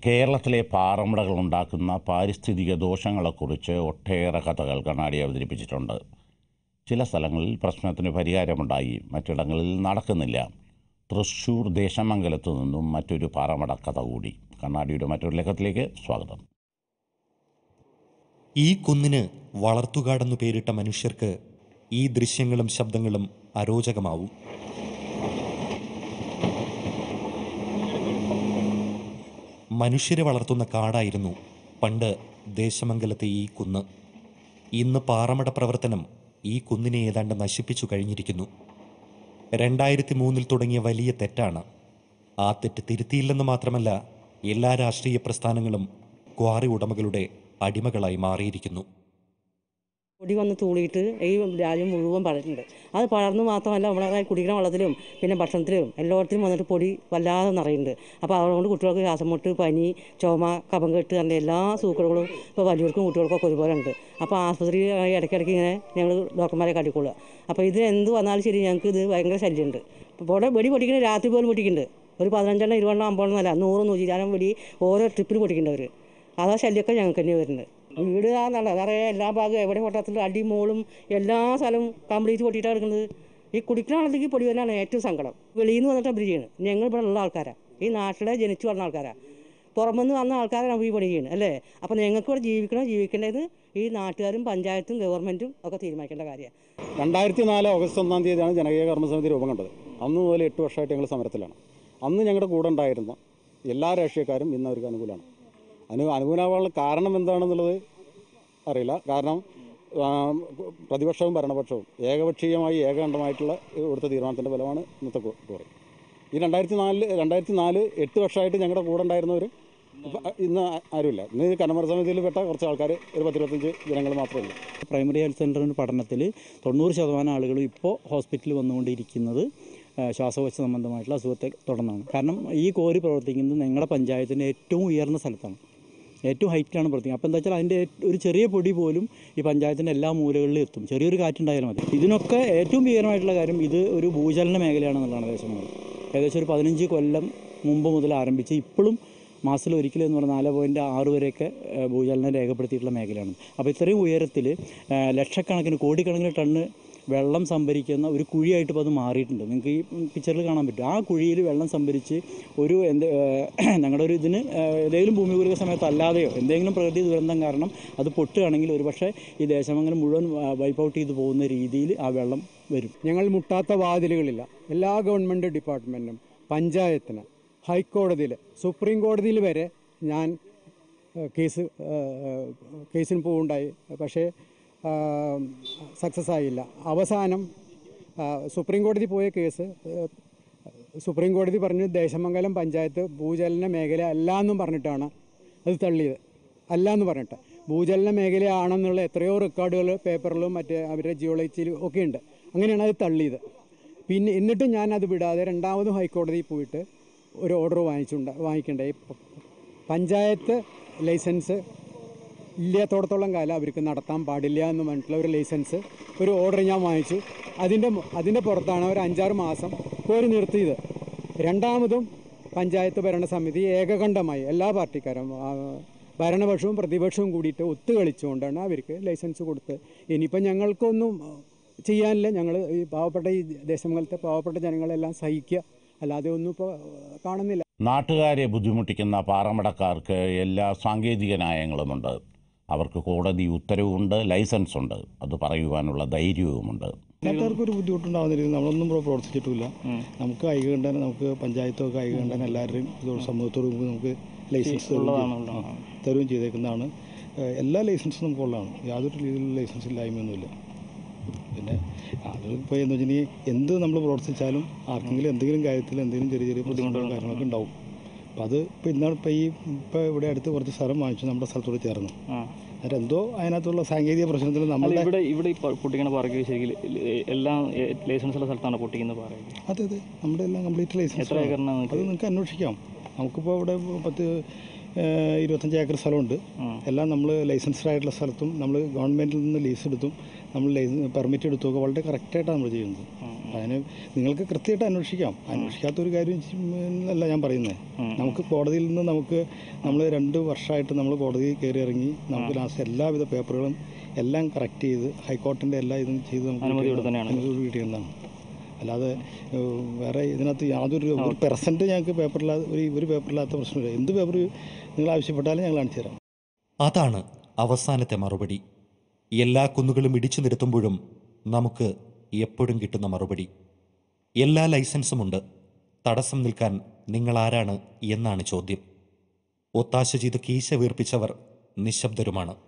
കേരളത്തിലെ പാറമടകൾ ഉണ്ടാക്കുന്ന പാരിസ്ഥിതിക ദോഷങ്ങളെക്കുറിച്ച് ഒട്ടേറെ കഥകൾ കണ്ണാടി അവതരിപ്പിച്ചിട്ടുണ്ട് ചില സ്ഥലങ്ങളിൽ പ്രശ്നത്തിന് പരിഹാരമുണ്ടായി മറ്റിടങ്ങളിൽ നടക്കുന്നില്ല തൃശ്ശൂർ ദേശമംഗലത്തു നിന്നും മറ്റൊരു പാറമട കഥ കൂടി കണ്ണാടിയുടെ മറ്റൊരു ലേഖത്തിലേക്ക് സ്വാഗതം ഈ കുന്നിന് വളർത്തുകാടെന്നു പേരിട്ട മനുഷ്യർക്ക് ഈ ദൃശ്യങ്ങളും ശബ്ദങ്ങളും അരോചകമാവും മനുഷ്യരെ വളർത്തുന്ന കാടായിരുന്നു പണ്ട് ദേശമംഗലത്തെ ഈ കുന്ന് ഇന്ന് പാറമട പ്രവർത്തനം ഈ കുന്നിനെ ഏതാണ്ട് നശിപ്പിച്ചു കഴിഞ്ഞിരിക്കുന്നു രണ്ടായിരത്തി മൂന്നിൽ തുടങ്ങിയ വലിയ തെറ്റാണ് ആ തെറ്റ് തിരുത്തിയില്ലെന്ന് മാത്രമല്ല എല്ലാ രാഷ്ട്രീയ പ്രസ്ഥാനങ്ങളും ക്വാറി ഉടമകളുടെ അടിമകളായി മാറിയിരിക്കുന്നു പൊടി വന്ന് തൂളിയിട്ട് ഈ രാജ്യം മുഴുവൻ പടരുന്നുണ്ട് അത് പടർന്ന് മാത്രമല്ല നമ്മളെ കുടിക്കുന്ന വെള്ളത്തിലും പിന്നെ ഭക്ഷണത്തിലും എല്ലായിടത്തിലും വന്നിട്ട് പൊടി വല്ലാതെ നിറയുന്നുണ്ട് അപ്പോൾ അതുകൊണ്ട് കുട്ടികൾക്ക് ശ്വാസം മുട്ട് പനി ചുമ കഫം കെട്ട് അങ്ങനെ എല്ലാ സൂക്കടുകളും ഇപ്പോൾ വലിയവർക്കും കുട്ടികൾക്കൊക്കെ ഒരുപോലെ ഉണ്ട് അപ്പോൾ ആസ്പത്രി ഇടയ്ക്കിടയ്ക്ക് ഇങ്ങനെ ഞങ്ങൾ ഡോക്ടർമാരെ കാട്ടിക്കൊള്ളുക അപ്പോൾ ഇത് എന്ത് വന്നാലും ശരി ഞങ്ങൾക്ക് ഇത് ഭയങ്കര ശല്യമുണ്ട് ഇപ്പോൾ ഇവിടെ വെടി പൊട്ടിക്കുന്നത് രാത്രി പോലും പൊട്ടിക്കുന്നുണ്ട് ഒരു പതിനഞ്ചെണ്ണം ഇരുപതെണ്ണം അമ്പതെണ്ണം അല്ല നൂറ് നൂറ്റിരാനം വെടി ഓരോ ട്രിപ്പിൽ പൊട്ടിക്കേണ്ടവർ അതാ ശല്യമൊക്കെ ഞങ്ങൾക്ക് തന്നെ വരുന്നത് വീട് ആണെന്നല്ല അതറിയാം എല്ലാ ഭാഗവും എവിടെ പൊട്ടത്തിലും അടി മോളും എല്ലാ സ്ഥലവും കംപ്ലീറ്റ് പൊട്ടിയിട്ടാണ് എടുക്കുന്നത് ഈ കുടിക്കുന്ന വെള്ളത്തേക്ക് പൊടി തന്നെയാണ് ഏറ്റവും സങ്കടം വെളിയിൽ നിന്ന് വന്നിട്ട് അവർ ചെയ്യണം ഞങ്ങൾ ഇവിടെ ഉള്ള ആൾക്കാരാണ് ഈ നാട്ടിലെ ജനിച്ചു വന്ന ആൾക്കാരാണ് പുറമെന്ന് വന്ന ആൾക്കാരാണ് ഈ പണി ചെയ്യുന്നത് അല്ലേ അപ്പോൾ ഞങ്ങൾക്ക് ഇവിടെ ജീവിക്കണോ ജീവിക്കേണ്ടത് ഈ നാട്ടുകാരും പഞ്ചായത്തും ഗവൺമെൻറ്റും ഒക്കെ തീരുമാനിക്കേണ്ട കാര്യമാണ് രണ്ടായിരത്തി നാല് ഓഗസ്റ്റ് ഒന്നാം തീയതിയാണ് ജനകീയ കർമ്മസമിതി രൂപം കണ്ടത് അന്ന് മുതൽ എട്ട് വർഷമായിട്ട് ഞങ്ങൾ സമരത്തിലാണ് അന്ന് ഞങ്ങളുടെ കൂടെ ഉണ്ടായിരുന്ന എല്ലാ രാഷ്ട്രീയക്കാരും ഇന്ന് അവർക്ക് അനുകൂലമാണ് അനു അനുകൂലമാകാനുള്ള കാരണം എന്താണെന്നുള്ളത് അറിയില്ല കാരണം ആ, പ്രതിപക്ഷവും ഭരണപക്ഷവും ഏകപക്ഷീയമായി ഏകകണ്ഠമായിട്ടുള്ള ഇവിടുത്തെ തീരുമാനത്തിൻ്റെ ഫലമാണ് ഇന്നത്തെ കു- കുറി ഈ രണ്ടായിരത്തി നാലില് രണ്ടായിരത്തി നാല് എട്ട് വർഷമായിട്ട് ഞങ്ങളുടെ കൂടെ ഉണ്ടായിരുന്നവർ ഇന്ന് ആരുമില്ല ഇന്ന് ഈ കർമ്മ സമിതിയിൽ പെട്ട കുറച്ച് ആൾക്കാർ ഒരു പത്തിരുപത്തഞ്ച് ജനങ്ങൾ മാത്രമേ ഉള്ളൂ പ്രൈമറി ഹെൽത്ത് സെൻ്ററിൻ്റെ പഠനത്തിൽ തൊണ്ണൂറ് ശതമാനം ആളുകളും ഇപ്പോൾ ഹോസ്പിറ്റലിൽ വന്നുകൊണ്ടിരിക്കുന്നത് ആ, ശ്വാസകോശ സംബന്ധമായിട്ടുള്ള അസുഖത്തെ തുടർന്നാണ് കാരണം ഈ കോരി പ്രവർത്തിക്കുന്നത് ഞങ്ങളുടെ പഞ്ചായത്തിൻ്റെ ഏറ്റവും ഉയർന്ന സ്ഥലത്താണ് ഏറ്റവും ഹൈറ്റിലാണ് പ്രവർത്തിക്കുന്നത് അപ്പോൾ എന്താ വെച്ചാൽ അതിൻ്റെ ഏറ്റ് ഒരു ചെറിയ പൊടി പോലും ഈ പഞ്ചായത്തിൻ്റെ എല്ലാ മൂലകളിലും എത്തും ചെറിയൊരു കാറ്റുണ്ടായാലും മതി ഇതിനൊക്കെ ഏറ്റവും ഭീകരമായിട്ടുള്ള കാര്യം ഇത് ഒരു ഭൂചലന മേഖലയാണെന്നുള്ളതാണ് ദേശമാണ് ഏകദേശം ഒരു പതിനഞ്ച് കൊല്ലം മുമ്പ് മുതൽ ആരംഭിച്ച് ഇപ്പോഴും മാസത്തിൽ ഒരിക്കലും എന്ന് പറഞ്ഞാൽ നാല് പോയിൻറ്റ് ആറ് വരെയൊക്കെ ഏഹ്, ഭൂചലനം രേഖപ്പെടുത്തിയിട്ടുള്ള മേഖലയാണ് അപ്പോൾ ഇത്രയും ഉയരത്തിൽ ഏഹ്, ലക്ഷക്കണക്കിന് കോടിക്കണക്കിന് ടണ്ണ് വെള്ളം സംഭരിക്കുന്ന ഒരു കുഴിയായിട്ട് ഇപ്പോൾ അത് മാറിയിട്ടുണ്ട് നിങ്ങൾക്ക് ഈ പിക്ചറിൽ കാണാൻ പറ്റും ആ കുഴിയിൽ വെള്ളം സംഭരിച്ച് ഒരു എന്ത് ഏഹ്, ഞങ്ങളുടെ ഒരു ഇതിന് ഏഹ്, ഏതെങ്കിലും ഭൂമി കുലുക്ക സമയത്ത് അല്ലാതെയോ എന്തെങ്കിലും പ്രകൃതി ദുരന്തം കാരണം അത് പൊട്ടുകയാണെങ്കിൽ ഒരുപക്ഷെ ഈ ദേശമംഗലം മുഴുവൻ വൈപ്പ് ഔട്ട് ചെയ്ത് പോകുന്ന രീതിയിൽ ആ വെള്ളം വരും ഞങ്ങൾ മുട്ടാത്ത വാതിലുകളില്ല എല്ലാ ഗവൺമെൻറ് ഡിപ്പാർട്ട്മെൻറ്റിനും പഞ്ചായത്തിന് ഹൈക്കോടതിയിൽ സുപ്രീം കോടതിയിൽ വരെ ഞാൻ ഏഹ്, കേസ് ഏഹ്, കേസിന് പോവുണ്ടായി പക്ഷേ സക്സസ് ആയില്ല അവസാനം ആ, സുപ്രീം കോടതി പോയ കേസ് ഏഹ്, സുപ്രീം കോടതി പറഞ്ഞു ദേശമംഗലം പഞ്ചായത്ത് ഭൂചലന മേഖല അല്ല എന്നും പറഞ്ഞിട്ടാണ് അത് തള്ളിയത് അല്ല എന്ന് പറഞ്ഞിട്ട് ഭൂചലന മേഖലയാണെന്നുള്ള എത്രയോ റെക്കോർഡുകൾ പേപ്പറിലും മറ്റേ അവരുടെ ജിയോളജിയിലും ഒക്കെ ഉണ്ട് അങ്ങനെയാണ് അത് തള്ളിയത് പിന്നെ എന്നിട്ടും ഞാൻ അത് വിടാതെ രണ്ടാമതും ഹൈക്കോടതിയിൽ പോയിട്ട് ഒരു ഓർഡർ വാങ്ങിച്ചുണ്ട് വാങ്ങിക്കണ്ടായി പ- പഞ്ചായത്ത് ലൈസൻസ് ഇല്ലാത്തോടത്തോളം കാലം അവർക്ക് നടത്താൻ പാടില്ല എന്ന് പറഞ്ഞിട്ടുള്ള ഒരു ലൈസൻസ് ഒരു ഓർഡർ ഞാൻ വാങ്ങിച്ചു അതിൻ്റെ മു- അതിൻ്റെ പുറത്താണ് ഒരു അഞ്ചാറ് മാസം കോരി നിർത്തിയത് രണ്ടാമതും പഞ്ചായത്ത് ഭരണസമിതി ഏകകണ്ഠമായി എല്ലാ പാർട്ടിക്കാരും ആ, ഭരണപക്ഷവും പ്രതിപക്ഷവും കൂടിയിട്ട് ഒത്തുകളിച്ചുകൊണ്ടാണ് അവർക്ക് ലൈസൻസ് കൊടുത്ത് ഇനിയിപ്പോൾ ഞങ്ങൾക്കൊന്നും ചെയ്യാനില്ല ഞങ്ങൾ ഈ പാവപ്പെട്ട ഈ ദേശമംഗലത്തെ പാവപ്പെട്ട ജനങ്ങളെല്ലാം സഹിക്കുക അല്ലാതെ ഒന്നും ഇപ്പോൾ കാണുന്നില്ല നാട്ടുകാരെ ബുദ്ധിമുട്ടിക്കുന്ന പാറമടക്കാർക്ക് എല്ലാ സാങ്കേതിക ന്യായങ്ങളുമുണ്ട് അവർക്ക് കോടതി ഉത്തരവുണ്ട് ലൈസൻസ് ഉണ്ട് അത് പറയുവാനുള്ള ധൈര്യവുമുണ്ട് നാട്ടുകാർക്ക് ഒരു ബുദ്ധിമുട്ടുണ്ടാവുന്നില്ല നമ്മളൊന്നും പ്രോ- പ്രവർത്തിച്ചിട്ടില്ല നമുക്ക് ഐകകണ്ഠന നമുക്ക് പഞ്ചായത്തൊക്കെ ഐകകണ്ഠന എല്ലാവരുടെയും ഇതോട് സമൂഹത്തോട് മുമ്പ് നമുക്ക് ലൈസൻസ് തരുകയും ചെയ്തു. ആ, തരുകയും ചെയ്തേക്കുന്നതാണ് ഏഹ് എല്ലാ ലൈസൻസും നമുക്കുള്ളതാണ് യാതൊരു രീതിയിലുള്ള ലൈസൻസ് ഇല്ലായ്മയൊന്നുമില്ല പിന്നെ അത് ഇപ്പോൾ എന്ന് വെച്ചിട്ടുണ്ടെങ്കിൽ എന്ത് നമ്മൾ പ്രവർത്തിച്ചാലും ആർക്കെങ്കിലും എന്തെങ്കിലും കാര്യത്തിൽ എന്തെങ്കിലും ചെറിയ ചെറിയ ബുദ്ധിമുട്ടുകളും കാര്യങ്ങളൊക്കെ ഉണ്ടാവും അപ്പം അത് ഇപ്പോൾ ഇന്നാണ് ഇപ്പോൾ ഈ ഇപ്പോൾ ഇവിടെ അടുത്ത് കുറച്ച് സ്ഥലം വാങ്ങിച്ചു നമ്മുടെ സ്ഥലത്തോട് ചേർന്ന് എന്നിട്ട് എന്തോ അതിനകത്തുള്ള സാങ്കേതിക പ്രശ്നത്തിൽ അല്ല നമ്മളുടെ ഇവിടെ ഇവിടെ ഈ പ- പൊട്ടിക്കണ പാറയ്ക്ക് ശരിക്കും എല്ലാം ലൈസൻസ് ഉള്ള സ്ഥലത്താണ് പൊട്ടിക്കുന്ന പാറയ്ക്ക് അതെ അതെ നമ്മുടെ എല്ലാം കംപ്ലീറ്റ് ലൈസൻസ് എത്ര ഏക്കറിനാ അത് നിങ്ങൾക്ക് നിങ്ങൾക്ക് അന്വേഷിക്കാം നമുക്കിപ്പോൾ ഇവിടെ പത്ത് ഏഹ്, ഇരുപത്തഞ്ച് ഏക്കർ സ്ഥലമുണ്ട് ഉം. എല്ലാം നമ്മൾ ലൈസൻസ്ഡ് ആയിട്ടുള്ള സ്ഥലത്തും നമ്മൾ ഗവൺമെൻറ്റിൽ നിന്ന് ലീസ് എടുത്തും നമ്മൾ ലൈസൻസ് പെർമിറ്റ് എടുത്തൊക്കെ വളരെ കറക്റ്റായിട്ടാണ് നമ്മൾ ചെയ്യുന്നത് അതിന് നിങ്ങൾക്ക് കൃത്യമായിട്ട് അന്വേഷിക്കാം അന്വേഷിക്കാത്ത ഒരു കാര്യം അല്ല ഞാൻ പറയുന്നത് നമുക്ക് കോടതിയിൽ നിന്ന് നമുക്ക് നമ്മൾ രണ്ട് വർഷമായിട്ട് നമ്മൾ കോടതിയിൽ കയറി ഇറങ്ങി നമുക്ക് ലാസ്റ്റ് എല്ലാവിധ പേപ്പറുകളും എല്ലാം കറക്റ്റ് ചെയ്ത് ഹൈക്കോർട്ടിൻ്റെ എല്ലാ ഇതും ചെയ്ത് നമുക്ക് അനുമതിയോടെ കിട്ടിയതാണ്. തന്നെയാണ്. അനുമതിയോട് കിട്ടിയതാണ് അല്ലാതെ ഏഹ്, വേറെ ഇതിനകത്ത് യാതൊരു ഒരു പെർസെൻറ്റ് ഞങ്ങൾക്ക് പേപ്പറില്ലാതെ ഒരു ഒരു പേപ്പറില്ലാത്ത പ്രശ്നമില്ല എന്ത് പേപ്പർ നിങ്ങൾ ആവശ്യപ്പെട്ടാലും ഞങ്ങൾ കാണിച്ചു തരാം അതാണ് അവസാനത്തെ മറുപടി എല്ലാ കുന്നുകളും ഇടിച്ചു നിരത്തുമ്പോഴും നമുക്ക് എപ്പോഴും കിട്ടുന്ന മറുപടി എല്ലാ ലൈസൻസുമുണ്ട് തടസ്സം നിൽക്കാൻ നിങ്ങൾ ആരാണ് എന്നാണ് ചോദ്യം ഒത്താശ ചെയ്ത് കീശ വീർപ്പിച്ചവർ നിശബ്ദരുമാണ്